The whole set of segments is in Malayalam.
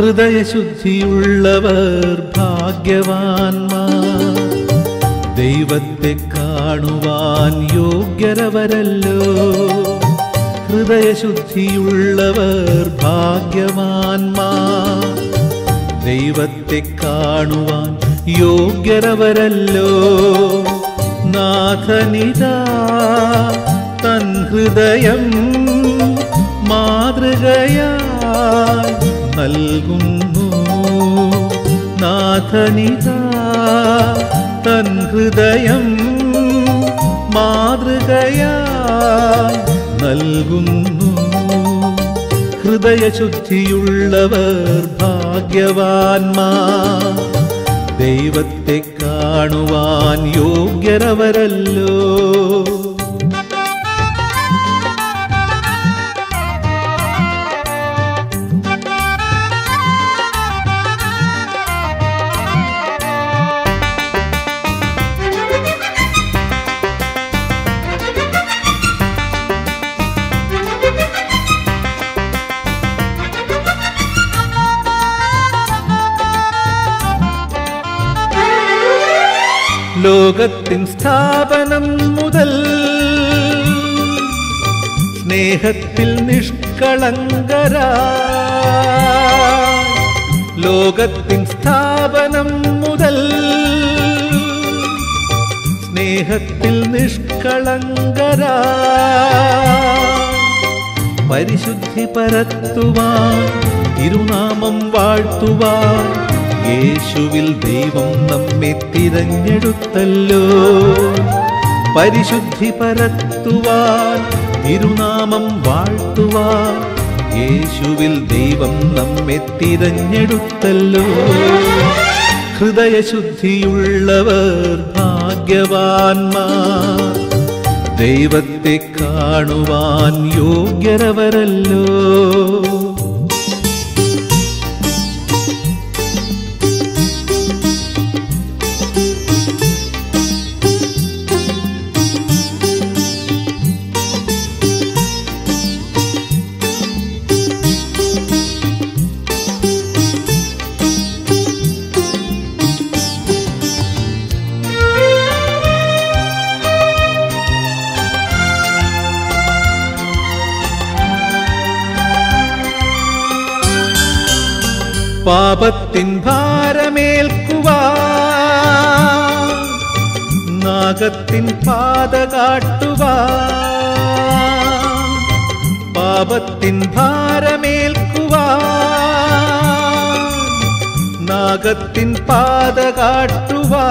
ഹൃദയശുദ്ധിയുള്ളവർ ഭാഗ്യവാന്മാർ ദൈവത്തെ കാണുവാൻ യോഗ്യരവരല്ലോ ഹൃദയശുദ്ധിയുള്ളവർ ഭാഗ്യവാന്മാർ ദൈവത്തെ കാണുവാൻ യോഗ്യരവരല്ലോ നാഥനിതാ തൻ ഹൃദയം മാതൃകയായി നൽകുന്നു നാഥനിതാ തൻ ഹൃദയം മാതൃകയായി നൽകുന്നു ഹൃദയശുദ്ധിയുള്ളവർ ഭാഗ്യവാന്മാർ ദൈവത്തെ കാണുവാൻ യോഗ്യരവരല്ലോ ലോകത്തിൻ സ്ഥാപനം മുതൽ സ്നേഹത്തിൽ നിഷ്കളങ്കരാ ലോകത്തിൻ സ്ഥാപനം മുതൽ സ്നേഹത്തിൽ നിഷ്കളങ്കരാ പരിശുദ്ധി പരത്തുവാൻ തിരുനാമം വാഴ്ത്തുവാൻ യേശുവിൽ ദൈവം നമ്മെ തിരഞ്ഞെടുത്തല്ലോ പരിശുദ്ധി പരത്തുവാൻ തിരുനാമം വാഴ്ത്തുവാൻ യേശുവിൽ ദൈവം നമ്മെ തിരഞ്ഞെടുത്തല്ലോ ഹൃദയശുദ്ധിയുള്ളവർ ഭാഗ്യവാന്മാർ ദൈവത്തെ കാണുവാൻ യോഗ്യരവരല്ലോ പാപത്തിൻ ഭാരമേൽക്കുവാ നാഗത്തിൻ പാത കാട്ടുവാ പാപത്തിൻ ഭാരമേൽക്കുവാ നാഗത്തിൻ പാത കാട്ടുവാ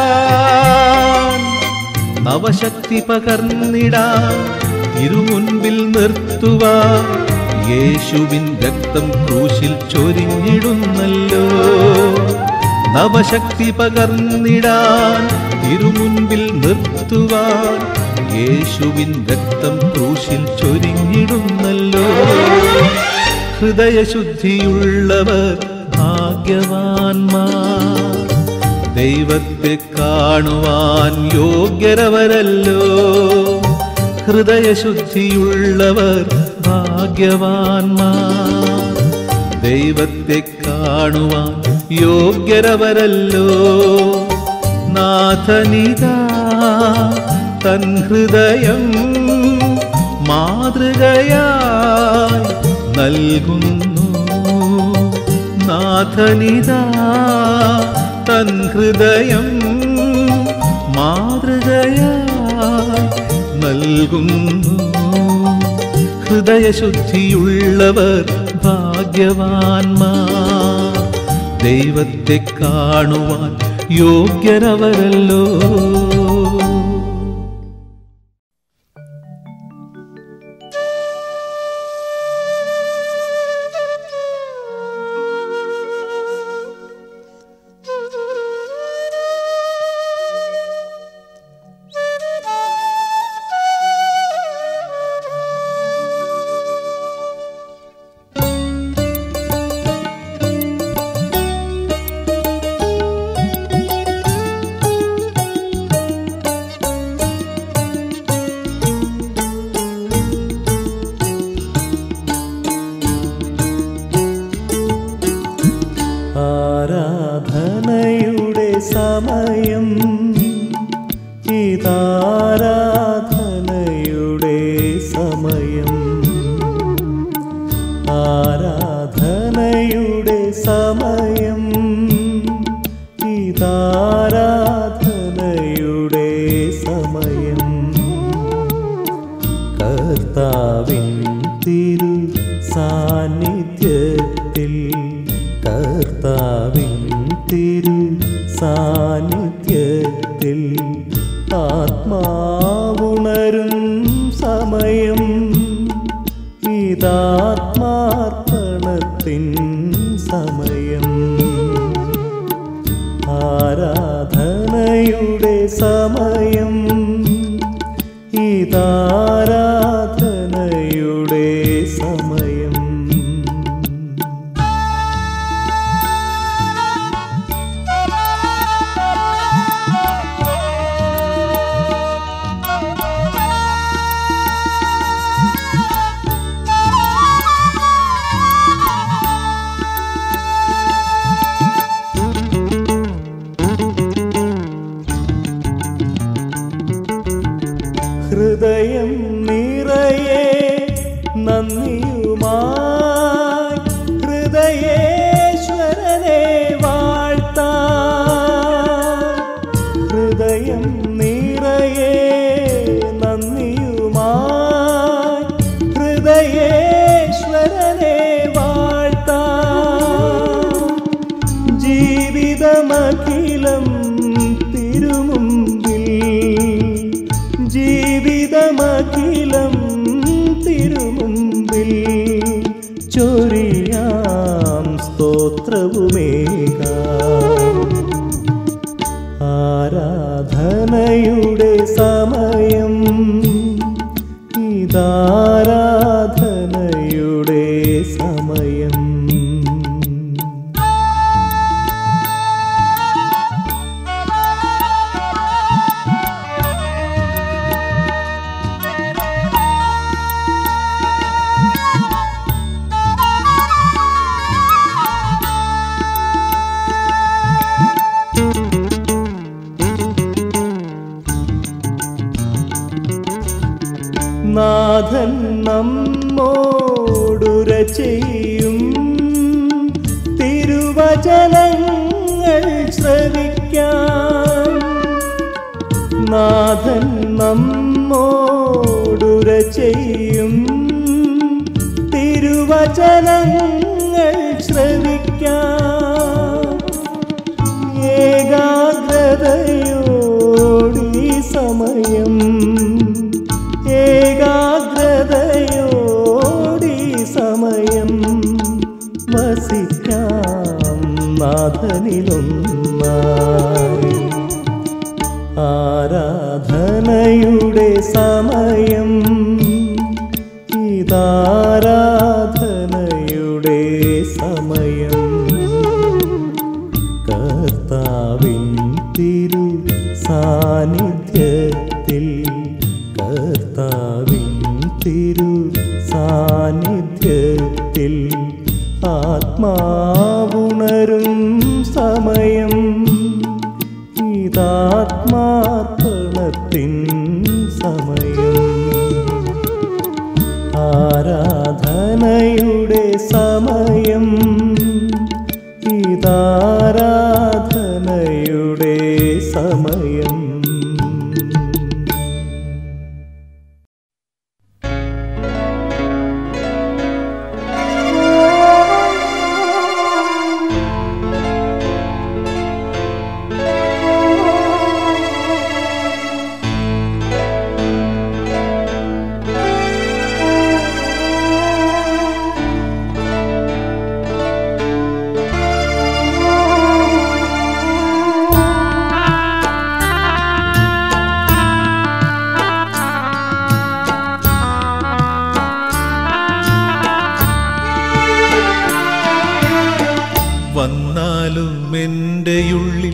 നവശക്തി പകർന്നിടാൻ ഇരുമുൻപിൽ നിർത്തുവാ യേശുവിൻ രക്തം ക്രൂശിൽ ചൊരിഞ്ഞിടുന്നല്ലോ നവശക്തി പകർന്നിടാൻ തിരുമുൻപിൽ നിർത്തുവാൻ യേശുവിൻ രക്തം ക്രൂശിൽ ചൊരിഞ്ഞിടുന്നല്ലോ ഹൃദയശുദ്ധിയുള്ളവർ ഭാഗ്യവാന്മാർ ദൈവത്തെ കാണുവാൻ യോഗ്യരവരല്ലോ ഹൃദയശുദ്ധിയുള്ളവർ ഭാഗ്യവാന്മാർ ദൈവത്തെ കാണുവാൻ യോഗ്യരവരല്ലോ നാഥനിതാ തൻ ഹൃദയം മാതൃകയായി നൽകുന്നു നാഥനിതാ തൻ ഹൃദയം മാതൃകയായി നൽകുന്നു ഹൃദയശുദ്ധിയുള്ളവർ ഭാഗ്യവാന്മാർ ദൈവത്തെ കാണുവാൻ യോഗ്യരവരല്ലോ ും കർത്താവിൻ തിരു സാന്നിധ്യത്തിൽ കർത്താവിൻ തിരു സാന്നിധ്യത്തിൽ ആത്മാവുണരും സമയം ഇതാത്മാർപ്പണത്തിൻ സമയം ആരാധനയുടെ സമയം ഇതാരാധനയുടെ സമയം ഹൃദയം നിറയെ നന്ദിയുമായി ഹൃദയേശ്വരനെ വാഴ്ത്താം ഹൃദയം നിറയെ നന്ദിയുമായി ഹൃദയേശ്വരനെ വാഴ്ത്താം ജീവിതമഖിലം തിരുമുമ്പിൽ ജീവിതമഖിലം തിരുമുമ്പിൽ ചൊരിയാം സ്തോത്രവുമേകാം ആരാധനയുടെ സമയം ഇതാരാധനയുടെ സമയം നാഥൻ നമ്മോടുര ചെയ്യും തിരുവചനങ്ങൾ ശ്രവിക്കാം നാഥൻ നമ്മോടുര ചെയ്യും തിരുവചനങ്ങൾ ശ്രവിക്കാം ഏകാഗ്രതയോടി സമയം ഏകാഗ്രതയോടി സമയം വസിക്കാം നാഥനിലൊന്നായി ആരാധനയുടെ സമയം ഇതാരാധനയുടെ സമയം കർത്താവിൻ തിരു സാന്നിധ്യത്തിൽ കർത്താവിൻ തിരു സാന്നിധ്യത്തിൽ ആത്മാവുണരും സമയം ഇതാത്മാർപ്പണത്തിൻ സമയം ആരാധനയുടെ സമയം ഇതാരാധനയുടെ സമയം വന്നാലും എൻ്റെ ഉള്ളിൽ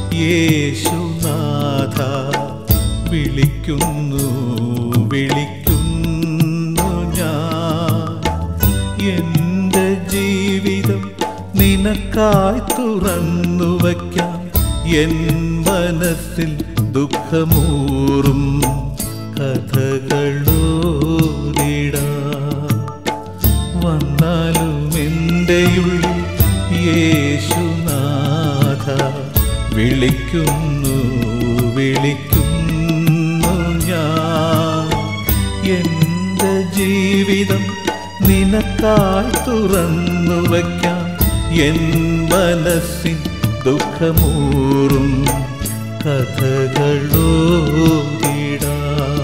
യേശുനാഥ വിളിക്കുന്നു വിളിക്കുന്നു ഞാൻ എൻ്റെ ജീവിതം നിനക്കായി തുറന്നു വയ്ക്കാം എൻ മനസ്സിൽ ദുഃഖമൂറും കഥകളോടിടാം വന്നാലും എൻ്റെ ഉള്ളിൽ യേശുനാഥ വിളിക്കുന്നു വിളിക്കുന്നു ഞാൻ എൻ്റെ ജീവിതം നിനക്കായി തുറന്നു വയ്ക്കാം എൻ മനസ്സിൻ ദുഃഖമൂറും കഥകളോടിടാം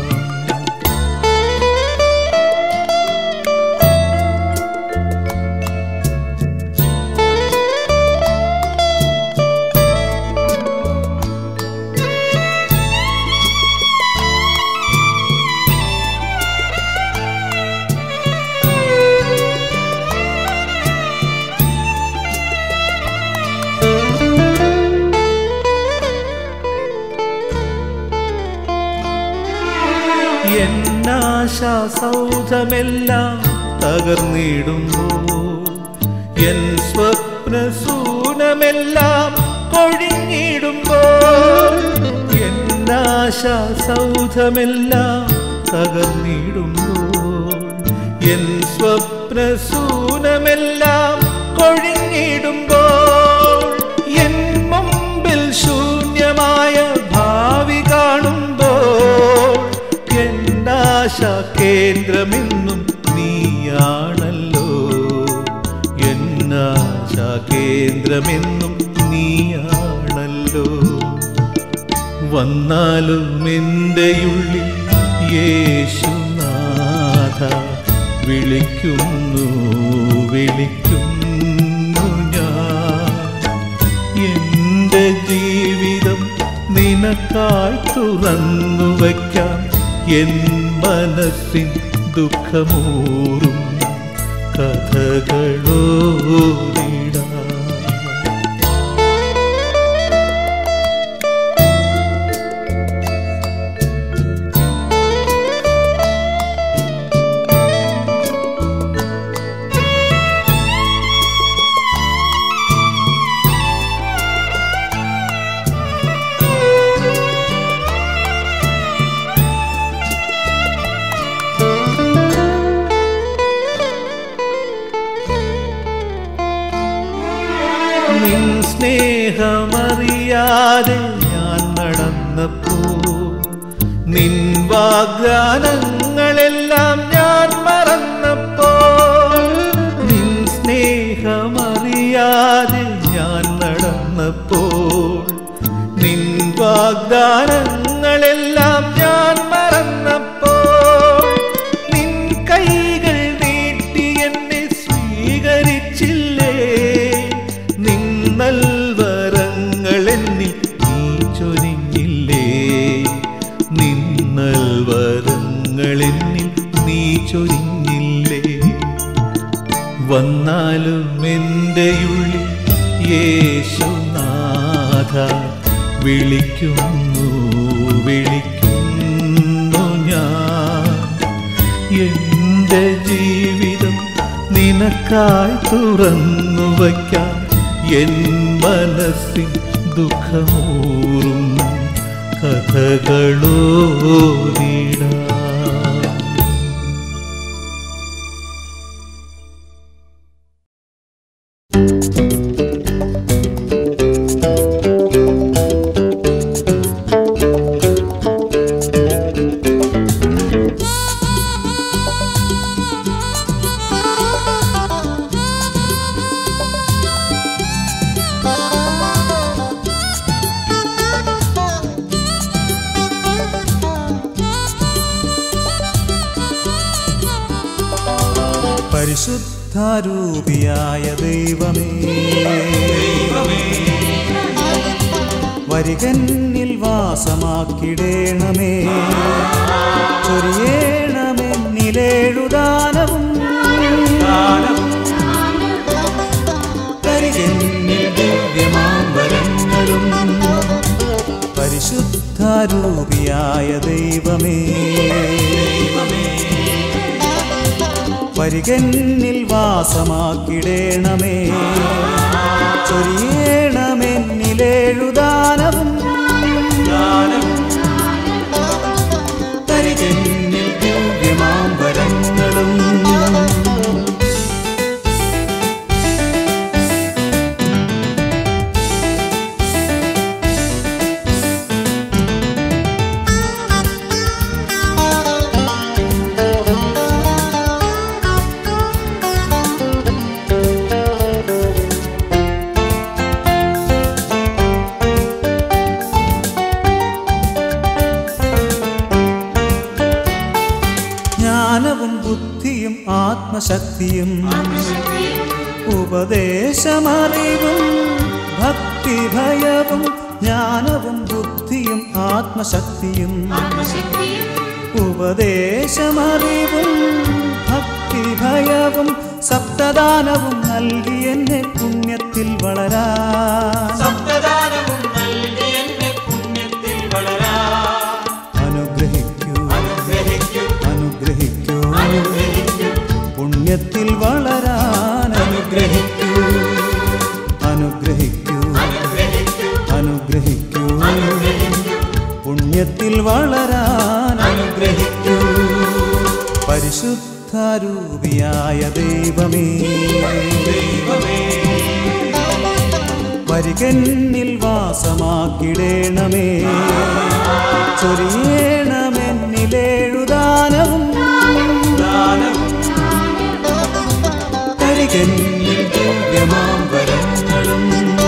എന്നാശാസൗധമെല്ലാം തകർന്നിടുമ്പോൾ എൻ സ്വപ്നസൂനമെല്ലാം കൊഴിഞ്ഞിടുമ്പോൾ എന്നാശാസൗധമെല്ലാം തകർന്നിടുമ്പോൾ എൻ സ്വപ്നസൂനമെല്ലാം കൊഴിഞ്ഞിടുമ്പോൾ എൻ മുമ്പിൽ ശൂന്യമായ ഭാവി കാണുമ്പോൾ എന്നാശ കേന്ദ്രമെന്നും നീയാണല്ലോ എന്നാശ കേന്ദ്രമെന്നും നീയാണല്ലോ വന്നാലും എൻ്റെ ഉള്ളിൽ യേശുനാഥ വിളിക്കുന്നു വിളിക്കുന്നു ഞാൻ എൻ്റെ ജീവിതം നിനക്കായി തുറന്നു വയ്ക്കാം എൻ മനസ്സിൻ ദുഃഖമൂറും കഥകളോടിടാം നിൻ സ്നേഹമറിയാതെ ഞാൻ നടന്നപ്പോ നിൻ വാഗ്ദാനങ്ങളെല്ലാം ഞാൻ മറന്നപ്പോ നിൻ സ്നേഹമറിയാതെ ഞാൻ നടന്നപ്പോൾ നിൻ വാഗ്ദാനങ്ങളെല്ലാം ഞാൻ മറന്നപ്പോൾ നിൻ കൈകൾ നീട്ടി എന്നെ സ്വീകരിച്ചില്ലേ നിന്നൽ വരങ്ങൾ എന്നിൽ നീ ചൊരിഞ്ഞില്ലേ നിന്നൽ വരങ്ങൾ എന്നിൽ നീ ചൊരിഞ്ഞില്ലേ വന്നാലും എൻ്റെ ഉള്ളിൽ യേശുനാഥ വിളിക്കുന്നു വിളിക്കുന്നു ഞാൻ എൻ്റെ ജീവിതം നിനക്കായി തുറന്നു വയ്ക്കാം എൻ മനസ്സിൻ ദുഃഖമൂറും കഥകളോടിടാം പരിശുദ്ധാരൂപിയായ ദൈവമേ വരികന്നിൽ വാസമാക്കിടേണമേ ചൊരിയേണമെന്നിലേഴുദാനവും കരികന്നിൽ ദിവ്യമാമ്പരങ്ങളും പരിശുദ്ധാരൂപിയായ ദൈവമേ വരികന്നിൽ വാസമാക്കിടേണമേ ചൊരിയേണമെന്നിലേഴുദാനവും കരികന്നിൽ ദിവ്യമാമ്പരങ്ങളും ജ്ഞാനവും ബുദ്ധിയും ആത്മശക്തിയും ഉപദേശമറിവും ഭക്തിഭയവും ജ്ഞാനവും ബുദ്ധിയും ആത്മശക്തിയും ഉപദേശമറിവും ഭക്തിഭയവും സപ്തദാനവും നൽകി എന്നെ പുണ്യത്തിൽ വളരാൻ സപ്തദാനവും നൽകി എന്നെ പുണ്യത്തിൽ വളരാൻ അനുഗ്രഹിക്കൂ അനുഗ്രഹിക്കൂ അനുഗ്രഹിക്കൂ അനുഗ്രഹിക്കൂ പുണ്യത്തിൽ വളരാൻ അനുഗ്രഹിക്കൂ അനുഗ്രഹിക്കൂ അനുഗ്രഹിക്കൂ അനുഗ്രഹിക്കൂ അനുഗ്രഹിക്കൂ പുണ്യത്തിൽ വളരാൻ അനുഗ്രഹിക്കൂ പരിശുദ്ധാരൂപിയായ ദൈവമേ ദൈവമേ വരികന്നിൽ വാസമാക്കിടേണമേ ചൊരിയേണമെന്നിലേഴുദാനവും ദാനവും കരികന്നിൽ ദിവ്യമാം വരങ്ങളും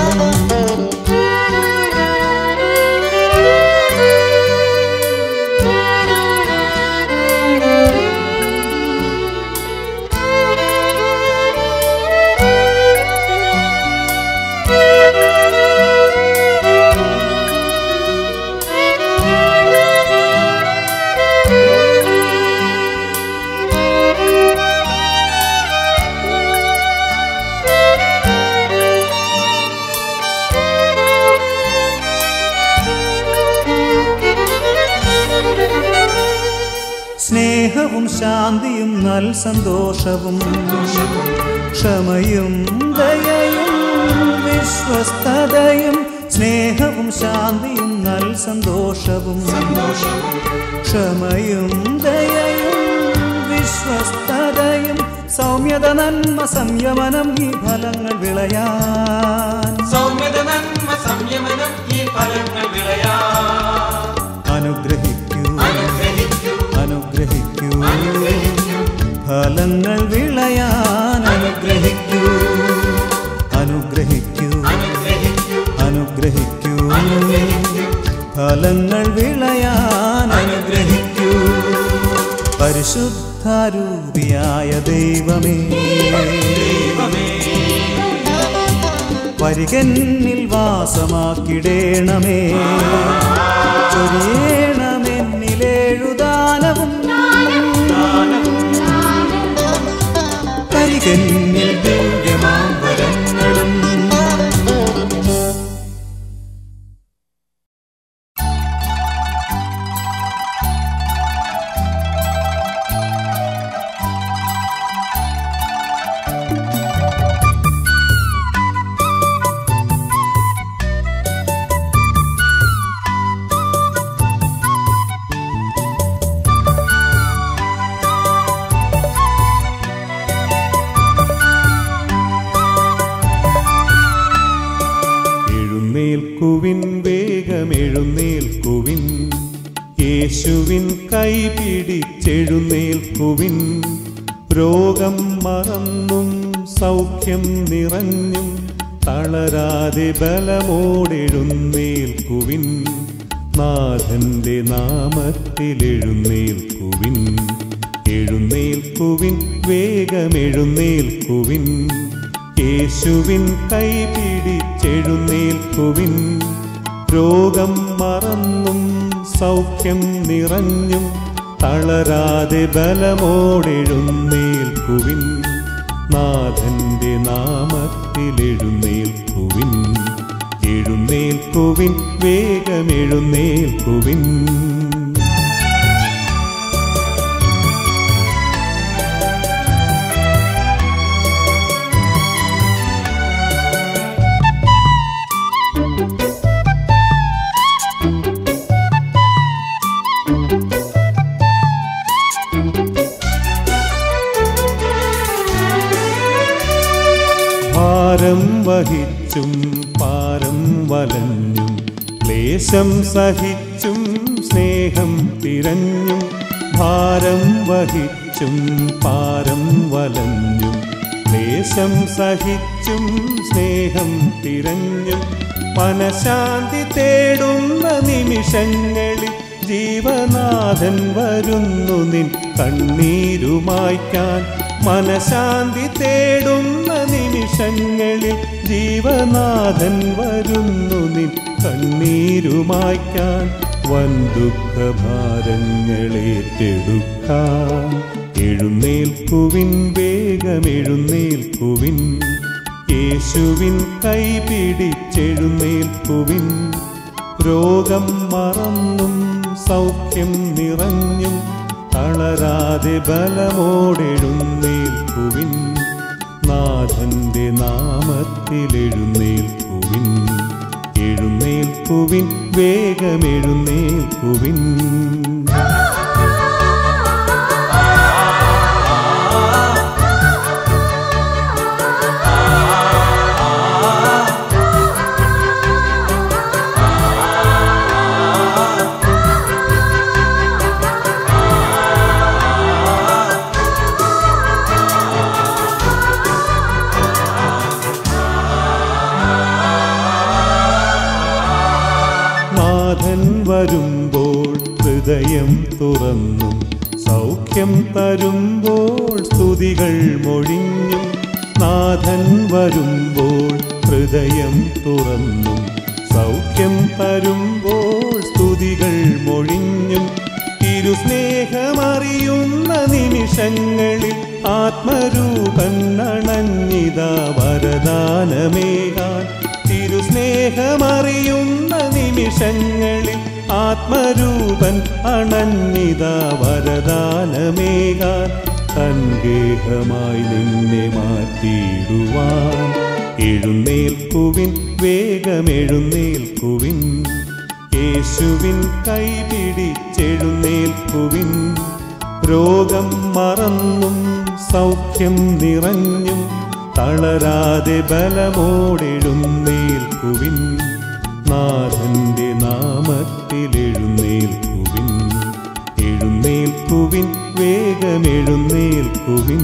സ്നേഹവും ശാന്തിയും നൽ സന്തോഷവും ക്ഷമയും ദയയും വിശ്വസ്തതയും സ്നേഹവും ശാന്തിയും നൽ സന്തോഷവും ക്ഷമയും ദയയും വിശ്വസ്തതയും സൗമ്യത നന്മ സംയമനം ഈ ഫലങ്ങൾ വിളയാൻ സൗമ്യത നന്മ സംയമനം ഈ ഫലങ്ങൾ വിളയാൻ അനുഗ്രഹിക്കൂ അനുഗ്രഹിക്കൂ അനുഗ്രഹിക്കൂ അനുഗ്രഹിക്കൂ ഫലങ്ങൾ വിളയാൻ അനുഗ്രഹിക്കൂ അനുഗ്രഹിക്കൂ അനുഗ്രഹിക്കൂ അനുഗ്രഹിക്കൂ അനുഗ്രഹിക്കൂ ഫലങ്ങൾ വിളയാൻ അനുഗ്രഹിക്കൂ പരിശുദ്ധാരൂപിയായ ദൈവമേ ദൈവമേ വരികന്നിൽ വാസമാക്കിടേണമേ ചൊരിയേണമെന്നിലേഴുദാനവും ദാനവും കരികന്നിൽ ദിവ്യമാം വരങ്ങളും എഴുന്നേൽക്കുവിൻ വേഗമെഴുന്നേൽക്കുവിൻ യേശുവിൻ കൈ പിടിച്ചെഴുന്നേൽക്കുവിൻ രോഗം മറന്നും സൗഖ്യം നിറഞ്ഞും തളരാതെ ബലമോടെഴുന്നേൽക്കുവിൻ നാഥന്റെ നാമത്തിൽ എഴുന്നേൽക്കുവിൻ എഴുന്നേൽക്കുവിൻ വേഗമെഴുന്നേൽക്കുവിൻ യേശുവിൻ കൈ പിടിച്ചെഴുന്നേൽക്കുവിൻ രോഗം മറന്നും സൗഖ്യം നിറഞ്ഞും തളരാതെ ബലമോടെഴുന്നേൽക്കുവിൻ നാഥന്റെ നാമത്തിൽ എഴുന്നേൽക്കുവിൻ എഴുന്നേൽക്കുവിൻ വേഗമെഴുന്നേൽക്കുവിൻ ഭാരം വഹിച്ചും പാരം വലഞ്ഞും ക്ലേശം സഹിച്ചും സ്നേഹം തിരഞ്ഞും ഭാരം വഹിച്ചും പാരം വലഞ്ഞും ക്ലേശം സഹിച്ചും സ്നേഹം തിരഞ്ഞും മനശാന്തി തേടുന്ന നിമിഷങ്ങളിൽ ജീവനാഥൻ വരുന്നു നിൻ കണ്ണീരുമായ്ക്കാൻ മനശാന്തി തേടുന്ന നിമിഷങ്ങളിൽ ജീവനാഥൻ വരുന്നു നിൻ കണ്ണീരുമായ്ക്കാൻ വൻ ദുഃഖഭാരങ്ങളേറ്റെടുക്കാൻ എഴുന്നേൽക്കുവിൻ വേഗമെഴുന്നേൽക്കുവിൻ യേശുവിൻ കൈ പിടിച്ചെഴുന്നേൽക്കുവിൻ രോഗം മറന്നും സൗഖ്യം നിറഞ്ഞും തളരാതെ ബലമോടെഴുന്നേൽക്കുവിൻ നാഥന്റെ നാമത്തിൽ എഴുന്നേൽക്കുവിൻ എഴുന്നേൽക്കുവിൻ വേഗമെഴുന്നേൽക്കുവിൻ നാഥൻ വരുമ്പോൾ ഹൃദയം തുറന്നും സൗഖ്യം തരുമ്പോൾ സ്തുതികൾ മൊഴിഞ്ഞും നാഥൻ വരുമ്പോൾ ഹൃദയം തുറന്നും സൗഖ്യം തരുമ്പോൾ സ്തുതികൾ മൊഴിഞ്ഞും തിരുസ്നേഹമറിയുന്ന നിമിഷങ്ങളിൽ ആത്മരൂപൻ അണഞ്ഞിതാ വരദാനമേകാൻ തിരുസ്നേഹമറിയുന്ന നിമിഷങ്ങളിൽ ആത്മരൂപൻ അണഞ്ഞിതാ വരദാനമേകാൻ തൻഗേഹമായി നിന്നെ മാറ്റിയിടുവാൻ എഴുന്നേൽക്കുവിൻ വേഗമെഴുന്നേൽക്കുവിൻ യേശുവിൻ കൈ പിടിച്ചെഴുന്നേൽക്കുവിൻ രോഗം മറന്നും സൗഖ്യം നിറഞ്ഞും തളരാതെ ബലമോടെഴുന്നേൽക്കുവിൻ നാഥന്റെ നാമത്തിൽ എഴുന്നേൽക്കുവിൻ എഴുന്നേൽക്കുവിൻ വേഗമെഴുന്നേൽക്കുവിൻ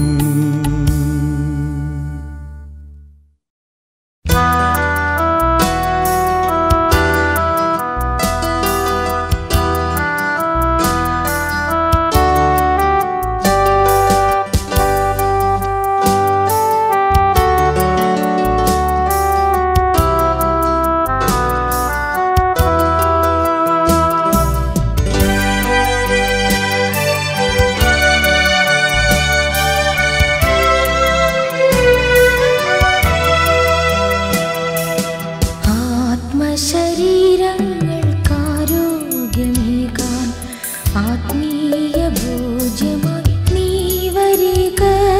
ആത്മശരീരങ്ങൾക്കാരോഗ്യമേകാൻ ആത്മീയ ഭോജ്യമായി നീ വരിക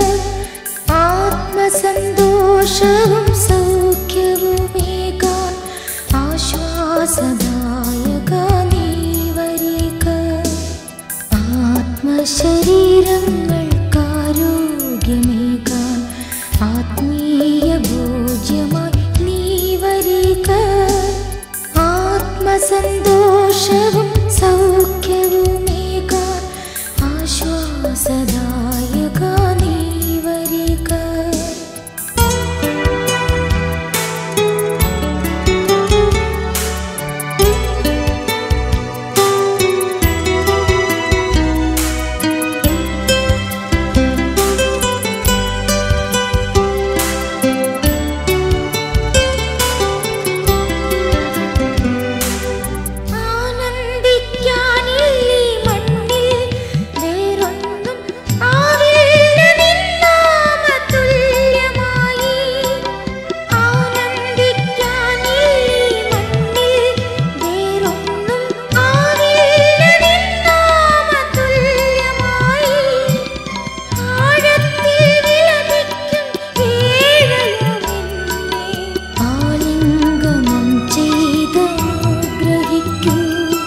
ആത്മസന്തോഷവും സൗഖ്യവുമേകാൻ ആശ്വാസദായക നീ വരിക ആത്മശരീരങ്ങൾക്കാരോഗ്യമേകാൻ ആത്മീയ ഭോജ്യമായി നീ വരിക ആത്മസന്തോഷവും സൗഖ്യവുമേകാൻ ആശ്വാസദായക നീ വരിക ആനന്ദിക്കാനില്ലീ മണ്ണിൽ വേറൊന്നും ആവില്ല നിന്നാമതുല്യമായി ആനന്ദിക്കാനില്ലീ മണ്ണിൽ വേറൊന്നും ആവില്ല നിന്നാമതുല്യമായി ആഴത്തിൽ വിലപിക്കും ഏഴയമെന്നെ ആലിംഗനം ചെയ്തനുഗ്രഹിക്കൂ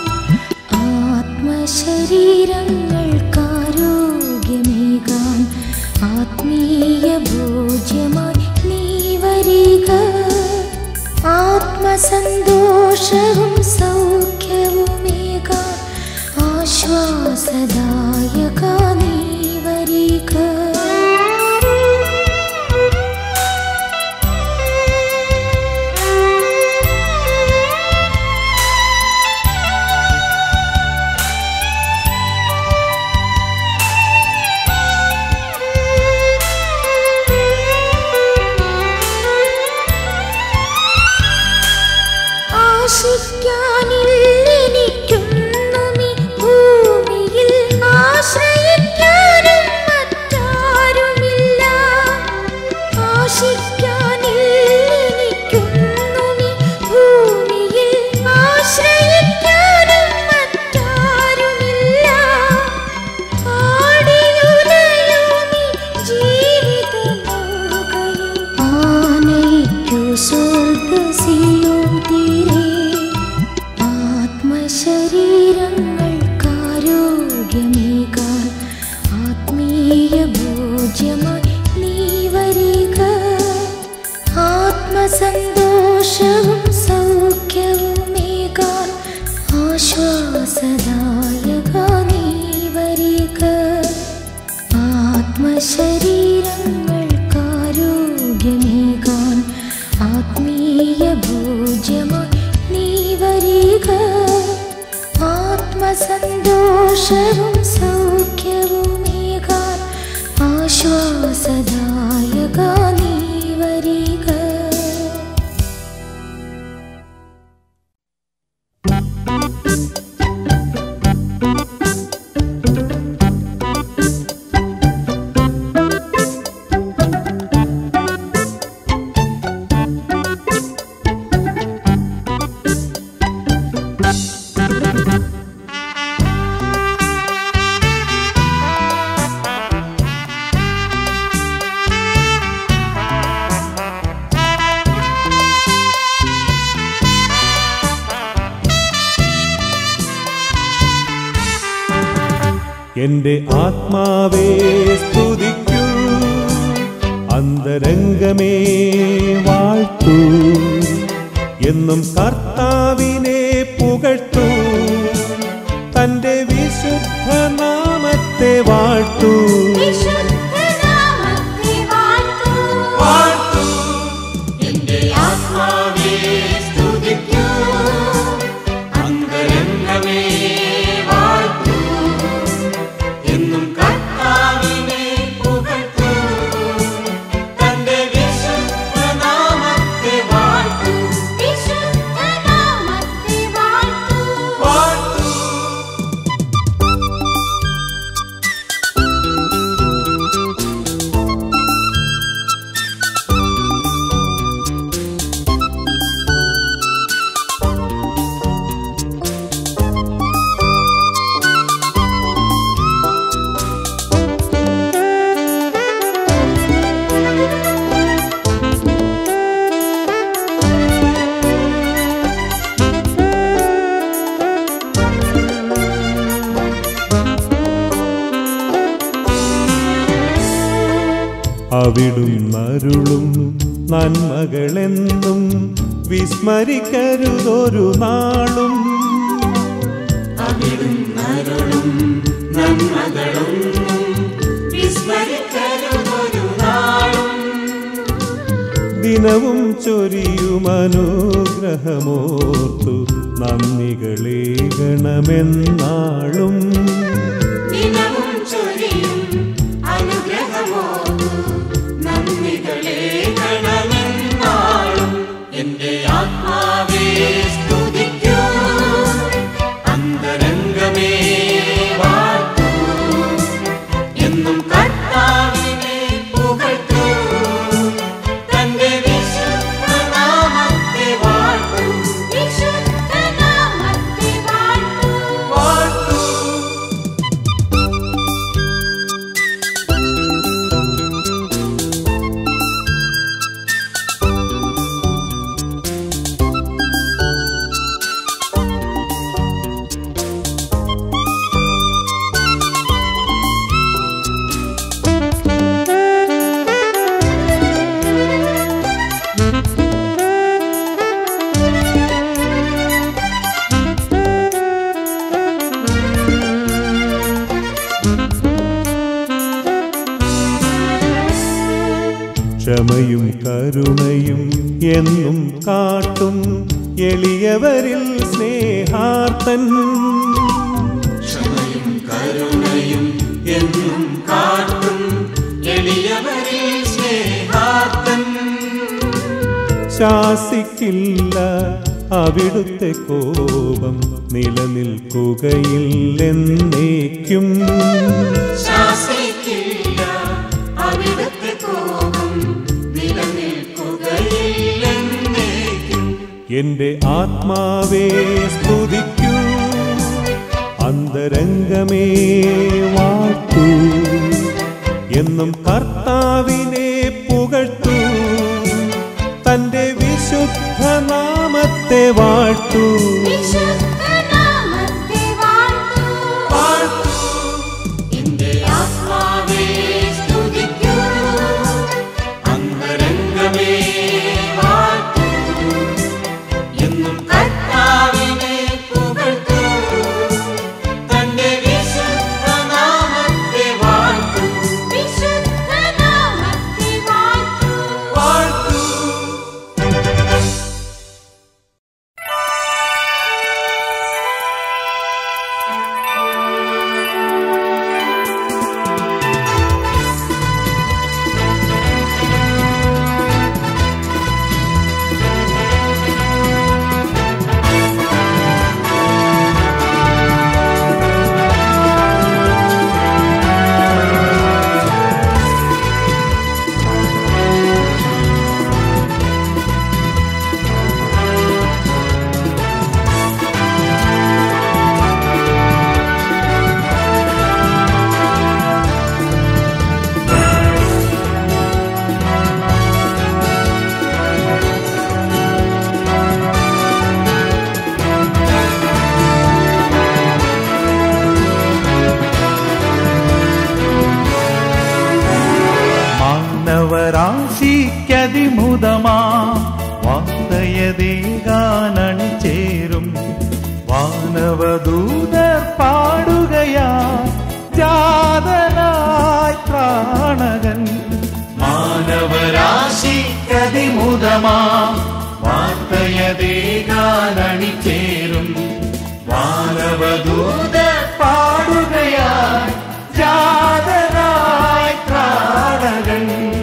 ആത്മശരീരങ്ങൾക്കാരോഗ്യമേകാൻ ആത്മീയ ഭോജ്യമായി നീ വരിക ആത്മസന്തോഷവും സൗഖ്യവുമേകാൻ ആശ്വാസദായക നീ വരിക ശരീരങ്ങൾക്കാരോഗ്യമേകാൻ ആത്മീയ ഭോജ്യമായി നീ വരിക ആത്മസന്തോഷവും സൗഖ്യവുമേകാൻ ആശ്വാസദായക നീ വരിക എന്റെ ആത്മാവേ സ്തുതിക്കൂ അന്തരംഗമേ വാഴ്ത്തൂ എന്നും കർത്താവിനെ പുകഴ്ത്തൂ തന്റെ വിശുദ്ധ നാമത്തെ വാഴ്ത്തൂ വാഴ്ത്തൂ എന്റെ ആത്മാവേ സ്തുതിക്കൂ അന്തരംഗമേ വാഴ്ത്തൂ എന്നും കർത്താവിനെ പുകഴ്ത്തൂ തന്റെ വിശുദ്ധ നാമത്തെ വാഴ്ത്തൂ വാഴ്ത്തൂ അവിടുന്നരുളും നന്മകളെന്നും വിസ്മരിക്കരുതൊരു നാളും വിസ്മരിക്കരുതൊരു നാളും ദിനവും ചൊരിയുമനുഗ്രഹമോർത്തു നന്ദികളേകണമെന്നാളും ദിനവും ചൊരിയും അനുഗ്രഹമോതു നന്ദികളെ ഗണമെന്നാളും എന്റെ ആത്മാവേ സ്തുതിക്കൂ അന്തരംഗമേ വാഴ്ത്തൂ എന്നും കർത്താവിനെ പുകഴ്ത്തൂ തന്റെ വിശുദ്ധ നാമത്തെ വാഴ്ത്തൂ വാഴ്ത്തൂ ക്ഷമയും കരുണയും എന്നും കാട്ടും എളിയവരിൽ സ്നേഹാർത്തൻ ക്ഷമയും കരുണയും എന്നും കാട്ടും എളിയവരിൽ സ്നേഹാർത്തൻ ശാസിക്കില്ല അവിടുത്തെ കോപം നിലനിൽക്കുകയില്ലെന്നേക്കും ശാസിക്കില്ല അവിടുത്തെ കോപം നിലനിൽക്കുകയില്ലെന്നേക്കും എന്റെ ആത്മാവേ സ്തുതിക്കൂ അന്തരംഗമേ വാഴ്ത്തൂ എന്നും കർത്താവിനെ പുകഴ്ത്തൂ തന്റെ വിശുദ്ധ നാമത്തെ വാഴ്ത്തൂ വാഴ്ത്തൂ എന്റെ ആത്മാവേ സ്തുതിക്കൂ അന്തരംഗമേ വാഴ്ത്തൂ എന്നും കർത്താവിനെ പുകഴ്ത്തൂ തന്റെ വിശുദ്ധ നാമത്തെ വാഴ്ത്തൂ വാനവരാശിക്കതിമുതമാ വാർത്തയതേകാനണി ചേരും വാനവദൂതർ പാടുകയാ ജാതനായി പ്രാണകൻ മാനവരാശിക്കതിമുതമാ വാർത്തയതേകാനണി ചേരും വാനവദൂതർ പാടുകയാ ജാതനായി പ്രാണകൻ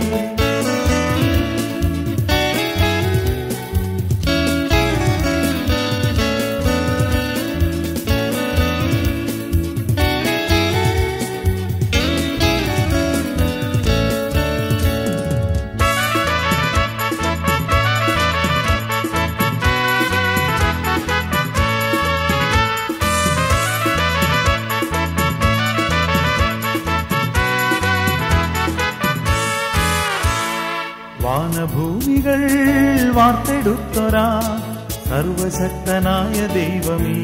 വാനഭൂമികൾ വാർത്തെടുത്തൊരാ സർവശക്തനായ ദൈവമേ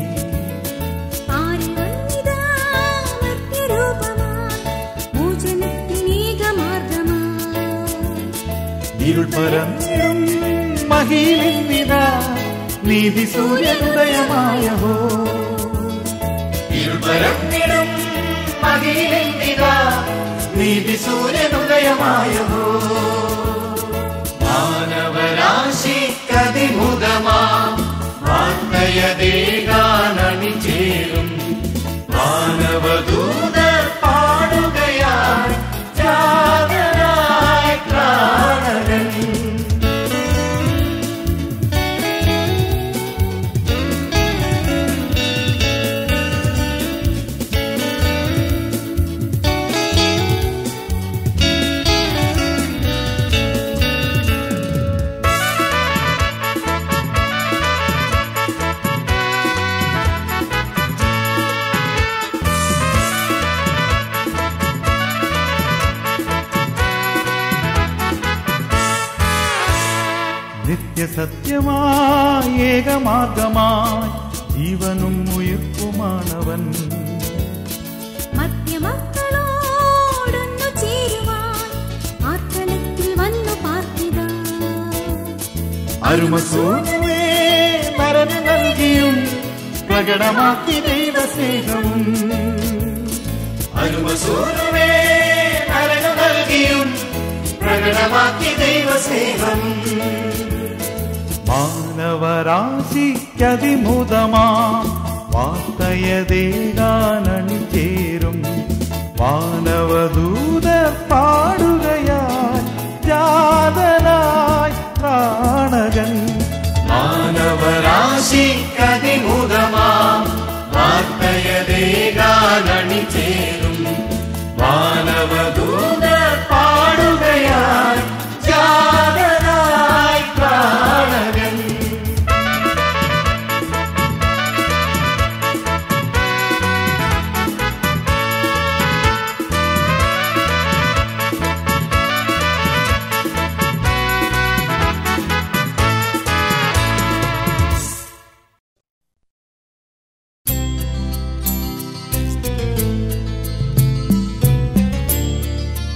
ആരിവന്നിതാ മർത്യരൂപമായി മോചനത്തിനേകമാർഗമായി ഇരുൾ പരന്നിടും മഹിലിന്നിതാ നീതി സൂര്യനുദയമായഹോ ഇരുൾ പരന്നിടും മഹിലിന്നിതാ നീതി സൂര്യനുദയമായഹോ മാനവരാശിക്കതിമുതമാ വാർത്തയതേകാനണി ചേരും മാനവദൂതർ പാടുകയായി ജാതനായി പ്രാണകൻ നിത്യസത്യമായി ഏകമാർഗമായി ജീവനും ഉയർപ്പുമാണവൻ മധ്യമക്കളോടൊന്നു ചേരുവാൻ ആർത്തലത്തിൽ വന്നു പാർത്തിത അരുമസൂനുവേ നരന് നൽകിയും പ്രകടമാക്കി ദൈവസ്നേഹവും അരുമസൂനുവേ നരന് നൽകിയും പ്രകടമാക്കി ദൈവസ്നേഹം മാനവരാശിക്കതിമുതമാ വാർത്തയതേകാനണി ചേരും മാനവദൂതർ പാടുകയായി ജാതനായി പ്രാണകൻ മാനവരാശിക്കതിമുതമാ വാർത്തയതേകാനണി ചേരും മാനവദൂതർ പാടുകയായി ജാതനായി പ്രാണകൻ ും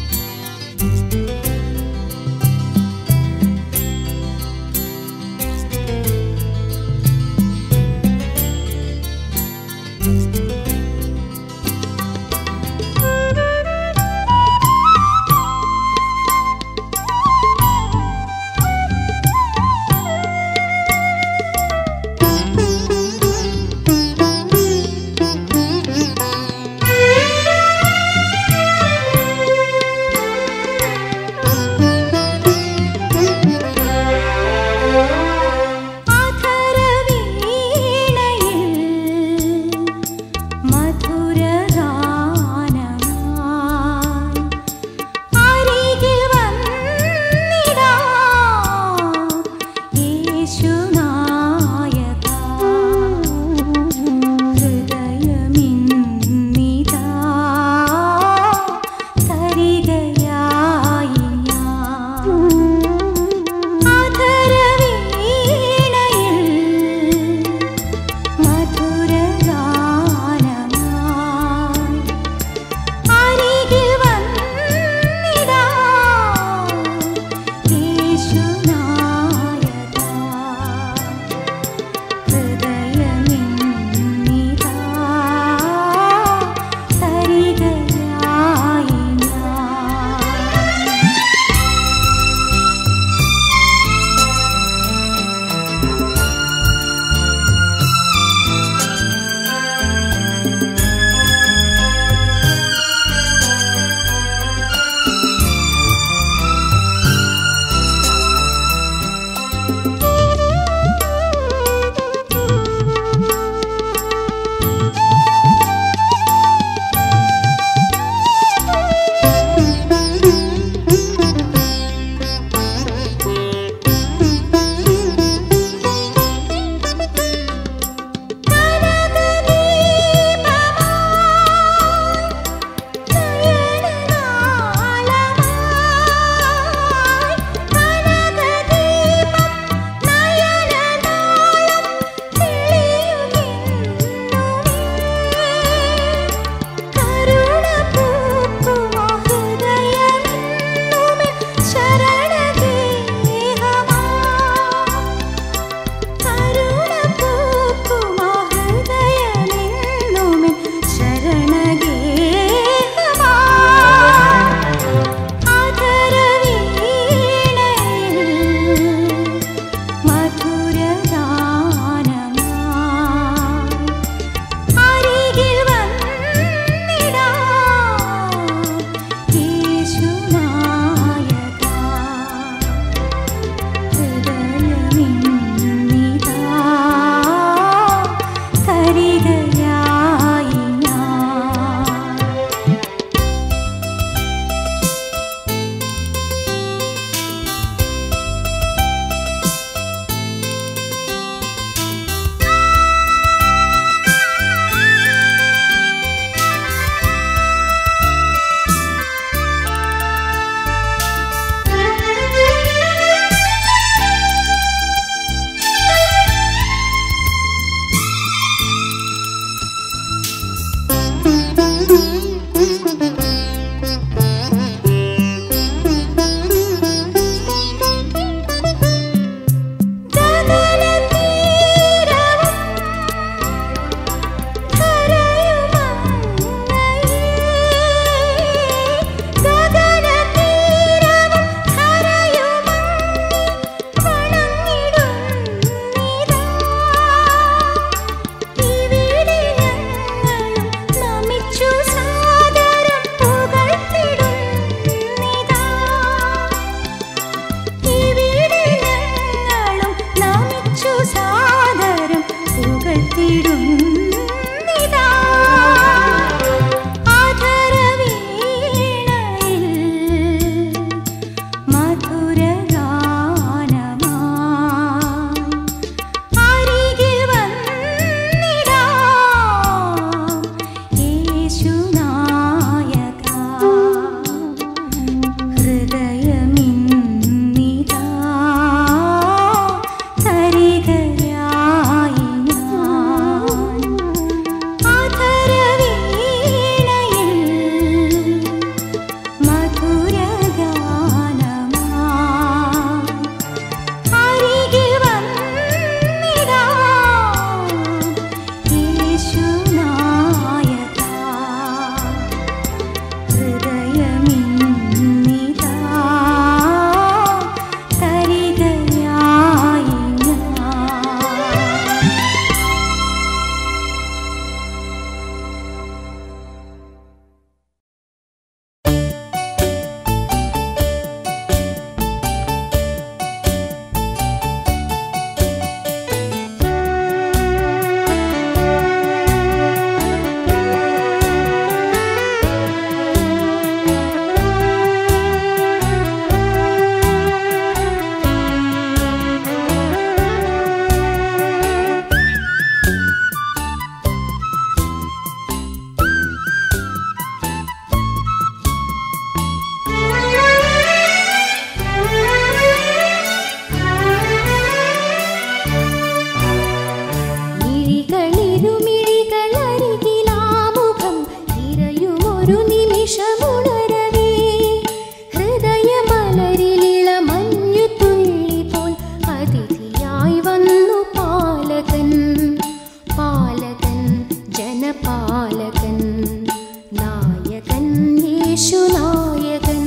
നായകൻ യേശുനായകൻ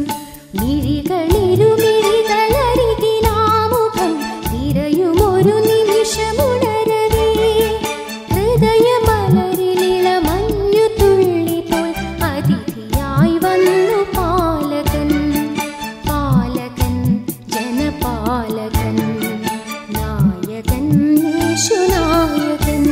മിഴികളിരുമിഴികളരികിലാമുഖം തിരയുമൊരു നിമിഷമുണരവേ ഹൃദയമലരിളിളമഞ്ഞു തുള്ളിപ്പോൾ അതിഥിയായി വന്നു പാലകൻ പാലകൻ ജനപാലകൻ നായകൻ യേശുനായകൻ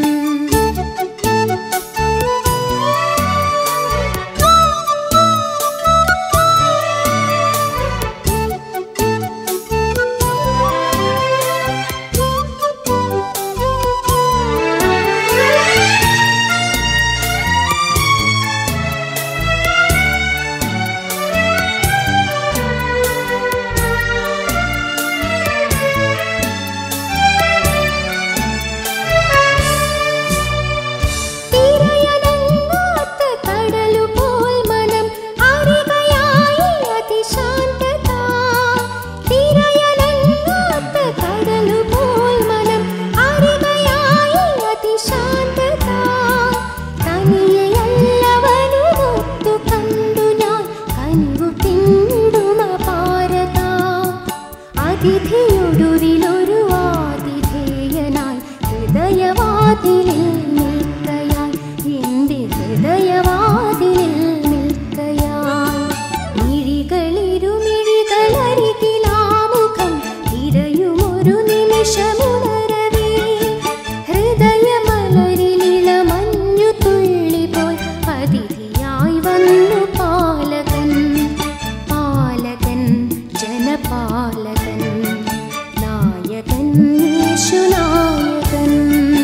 തിരയനങ്ങാത്ത കടലുപോൽ മനം അറിവയായി അതിശാന്തത. തിരയനങ്ങാത്ത കടലുപോൽ മനം അറിവയായി അതിശാന്തത. തനിയെയല്ലവനുമൊത്തു കണ്ടു ഞാൻ കനിവു പിന്തുണ പാരത അതിഥിയൊടുവിലൊരു ആതിഥേയനായി ഹൃദയവാതിലിൽ നിൽക്കയായി എന്റെ ഹൃദയവാതിലിൽ നിൽക്കയായി മിഴികളിരുമിഴികളരികിലാമുഖം തിരയുമൊരു നിമിഷമുണരവേ ഹൃദയമലരിളിളമഞ്ഞു തുള്ളിപോൽ അതിഥിയായി വന്നു പാലകൻ പാലകൻ ജനപാലകൻ നായകൻ യേശുനായകൻ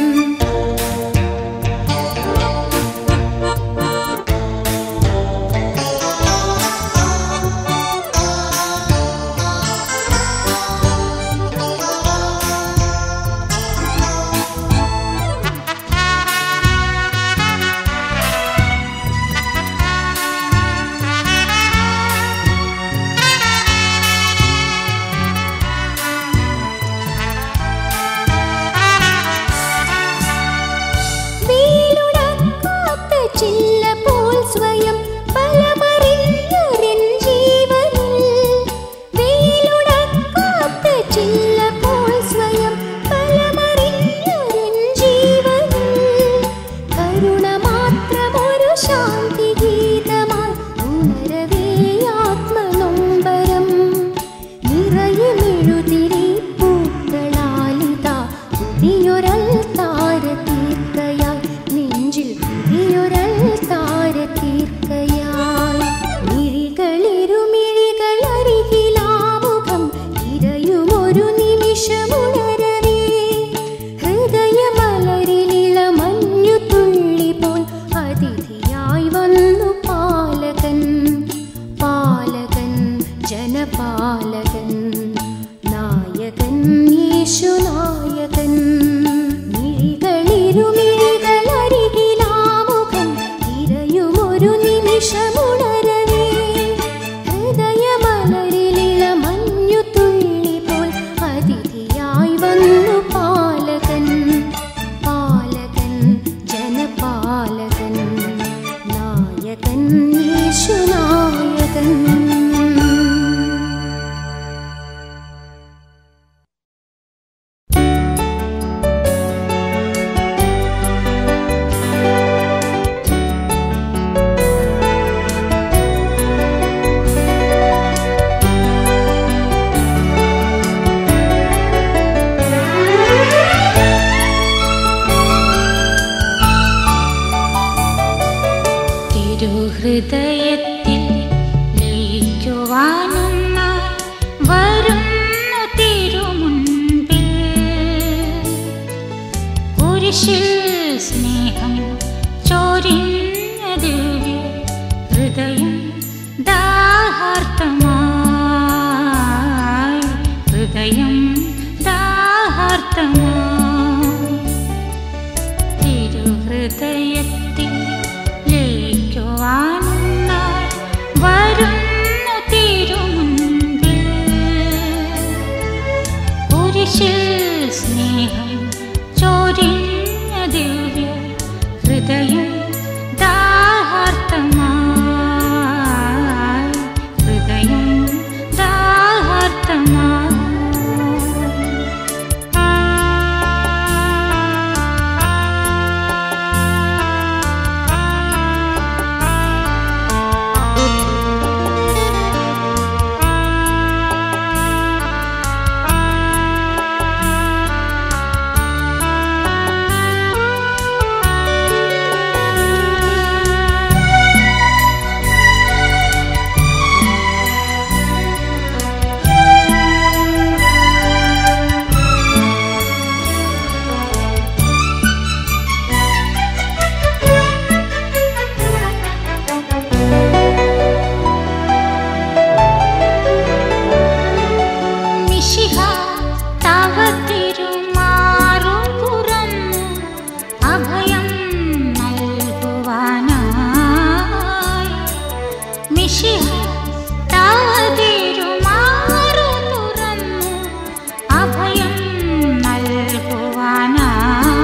വീലുടക്കാത്ത ചില്ല പോൽ സ്വയം ബലമറിഞ്ഞൊരിൻ ജീവനിൽ വീലുടക്കാത്ത ചില്ല പോൽ സ്വയം ബലമറിഞ്ഞൊരിൻ ജീവനിൽ കരുണ മാത്രമൊരു ശാന്തി ഗീതമായി ഉണരവേ ആത്മനൊമ്പരം നിറയുമെഴുതിരി പൂക്കളാലിതാ പുതിയൊരൽ താരതീർക്കയായി നെഞ്ചിൽ പുതിയൊരൽ താരതീർക്കയായി മിഴികളിരുമിഴികൾ അരികിലാമുഖം ഇരയുമൊരു നിമിഷമുണരവേ ഹൃദയമലരിളിളമഞ്ഞു തുള്ളിപ്പോൾ അതിഥിയായി വന്നു പാലകൻ പാലകൻ ജനപാലകൻ നായകൻ യേശുനായകൻ മിഴികളിരുമിഴികളരികിലാമുഖം തിരയുമൊരു നിമിഷമുണരവേ ഹൃദയമലരിളിളമഞ്ഞു തുള്ളിപ്പോൾ അതിഥിയായി വന്നു പാലകൻ പാലകൻ ജനപാലകൻ നായകൻ യേശുനായകൻ തിരുഹൃദയത്തിൽ ലയിക്കുവാനൊന്നായി വരുന്നു തിരുമുൻപിൽ കുരിശിൽ സ്നേഹം ചോരിഞ്ഞ ദിവ്യ ഹൃദയം ദാഹാർത്തമായി ഹൃദയം ദാഹാർത്തമായി തിരുഹൃദയത്തിൽ ലയിക്കുവാനായി വരുന്നു തിരുമുൻപിൽ കുരിശിൽ സ്നേഹം ചോരിഞ്ഞ ദിവ്യ ഹൃദയം ദാഹാർത്തമായി മിശിഹ താതിരുമാറു തുറന്നു അഭയം നൽകുവാനായി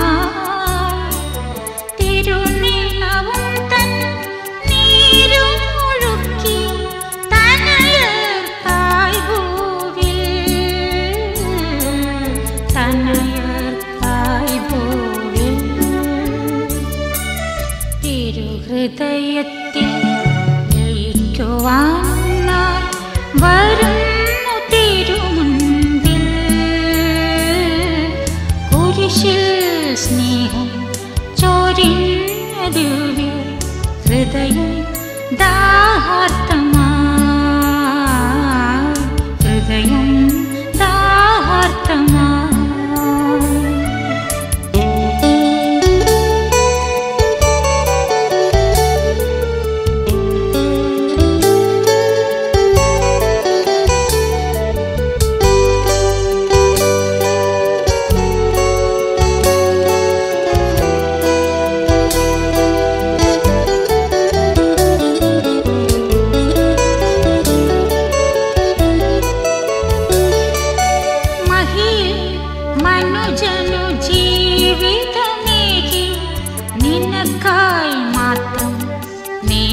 തിരുനിണവും തൻ നീരും ഒഴുക്കി തനയർക്കായി ഭൂവിൽ തനയർക്കായി ഭൂവിൽ തിരുഹൃദയത്തിൽ ലയിക്കുവാനായി വരുന്നു തിരുമുൻപിൽ കുരിശിൽ സ്നേഹം ചോരിഞ്ഞ ദിവ്യ ഹൃദയം ദാഹാർത്തമായി ഹൃദയം ദാഹാർത്തമായി മഹിൽ മനുജനു ജീവിതമേകി നിനക്കായി മാത്രം നീ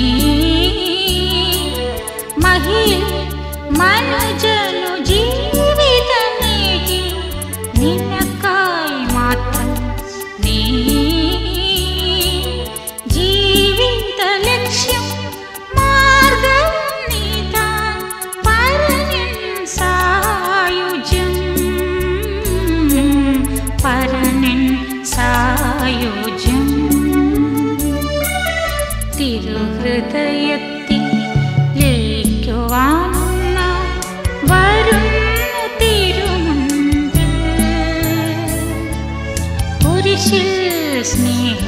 മഹിൽ മനുജനു ജീവിതമേകി നിനക്കായി മാത്രം നീ ജീവിത ലക്ഷ്യം മാർഗം നീതാൻ പരനിൻ സായുജ്യം പരനിൻ സായുജ്യം തിരുഹൃദയത്തിൽ ലയിക്കുവാനായി വരുന്നു തിരുമുൻപിൽ കുരിശിൽ സ്നേഹം